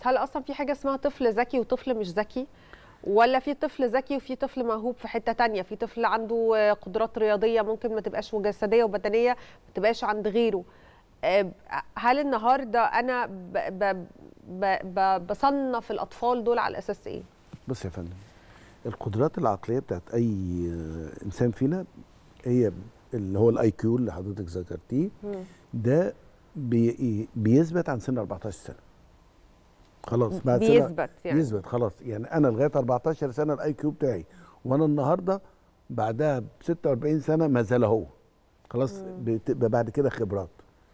هل اصلا في حاجه اسمها طفل ذكي وطفل مش ذكي ولا في طفل ذكي وفي طفل موهوب في حته تانية في طفل عنده قدرات رياضيه ممكن ما تبقاش جسديه وبدنيه ما تبقاش عند غيره آه، هل النهارده انا ب ب ب ب بصنف الاطفال دول على اساس ايه بص يا فندم القدرات العقليه بتاعت اي انسان فينا هي اللي هو الاي كيو اللي حضرتك ذكرتيه ده بي بيثبت عن سن 14 سنه خلاص بعد سنة بيثبت يعني. يثبت خلاص يعني انا لغايه 14 سنه الاي كيو بتاعي وانا النهارده بعدها ب 46 سنه ما زال هو خلاص بتبقى بعد كده خبرات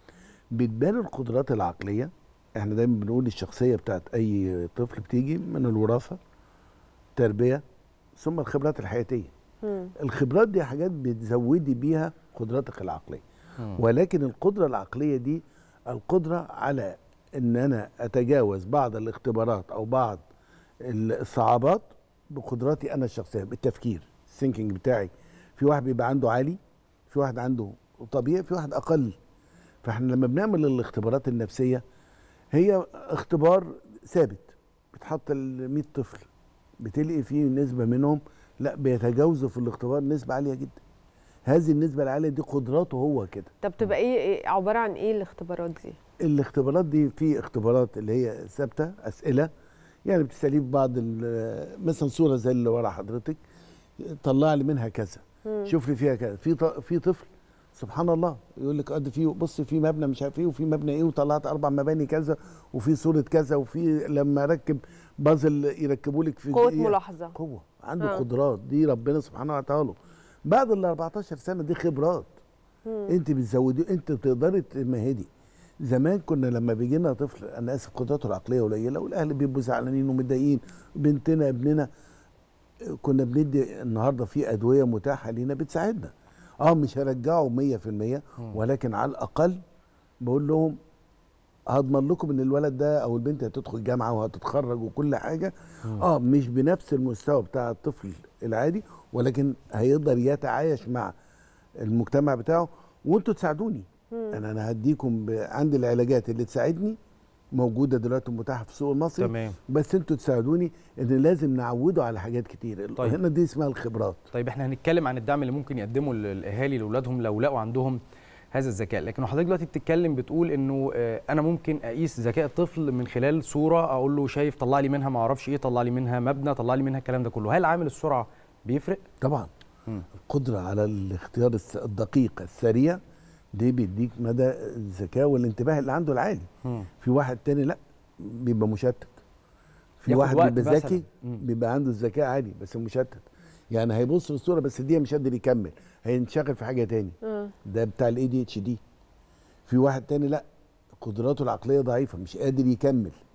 بتبان القدرات العقليه احنا دايما بنقول الشخصيه بتاعت اي طفل بتيجي من الوراثه تربيه ثم الخبرات الحياتيه مم. الخبرات دي حاجات بتزودي بيها قدراتك العقليه ولكن القدره العقليه دي القدره على ان انا اتجاوز بعض الاختبارات او بعض الصعوبات بقدراتي انا الشخصيه بالتفكير الثينكينج بتاعي في واحد بيبقى عنده عالي في واحد عنده طبيعي في واحد اقل فاحنا لما بنعمل الاختبارات النفسيه هي اختبار ثابت بتحط ال 100 طفل بتلقي فيه نسبه منهم لا بيتجاوزوا في الاختبار نسبه عاليه جدا هذه النسبه العاليه دي قدراته هو كده طب تبقى ايه إيه- عباره عن ايه الاختبارات دي الاختبارات دي في اختبارات اللي هي ثابته اسئله يعني بتساليه في بعض ال- مثلا صوره زي اللي ورا حضرتك طلع لي منها كذا شوف لي فيها كذا في ط- في طفل سبحان الله يقول لك قد في بص في مبنى مش عارف ايه وفي مبنى ايه وطلعت اربع مباني كذا وفي صوره كذا وفي لما ركب بازل يركبوا لك في قوه دقيقة. ملاحظه قوه عنده آه. قدرات دي ربنا سبحانه وتعالى بعد ال 14 سنه دي خبرات انت بتزودي انت بتقدري تمهدي زمان كنا لما بيجي لنا طفل انا اسف قدراته العقليه قليله والاهل بيبقوا زعلانين ومتضايقين بنتنا ابننا كنا بندي النهارده في ادويه متاحه لينا بتساعدنا اه مش هرجعه 100% ولكن على الاقل بقول لهم هضمن لكم ان الولد ده او البنت هتدخل جامعه وهتتخرج وكل حاجه اه مش بنفس المستوى بتاع الطفل العادي ولكن هيقدر يتعايش مع المجتمع بتاعه وانتوا تساعدوني انا انا هديكم ب- عندي العلاجات اللي تساعدني موجوده دلوقتي متاحه في السوق المصري تمام. بس انتوا تساعدوني ان لازم نعوده على حاجات كتير طيب. هنا دي اسمها الخبرات طيب احنا هنتكلم عن الدعم اللي ممكن يقدمه ال- الاهالي لاولادهم لو لقوا عندهم هذا الذكاء لكن حضرتك دلوقتي بتتكلم بتقول انه آه، انا ممكن اقيس ذكاء الطفل من خلال صوره اقول له شايف طلع لي منها ما اعرفش ايه طلع لي منها مبنى طلع لي منها الكلام ده كله هل عامل السرعه بيفرق طبعا مم. القدره على الاختيار الس- الدقيق السريع دي بيديك مدى الذكاء والانتباه اللي عنده العالي مم. في واحد تاني لا بيبقى مشتت في ياخد واحد وقت بيبقى مثلاً. ذكي مم. بيبقى عنده الذكاء عالي بس مشتت يعني هيبص للصوره بس دي مش قادر يكمل هينشغل في حاجه تاني آه. ده بتاع الاي دي اتش دي في واحد تاني لا قدراته العقليه ضعيفه مش قادر يكمل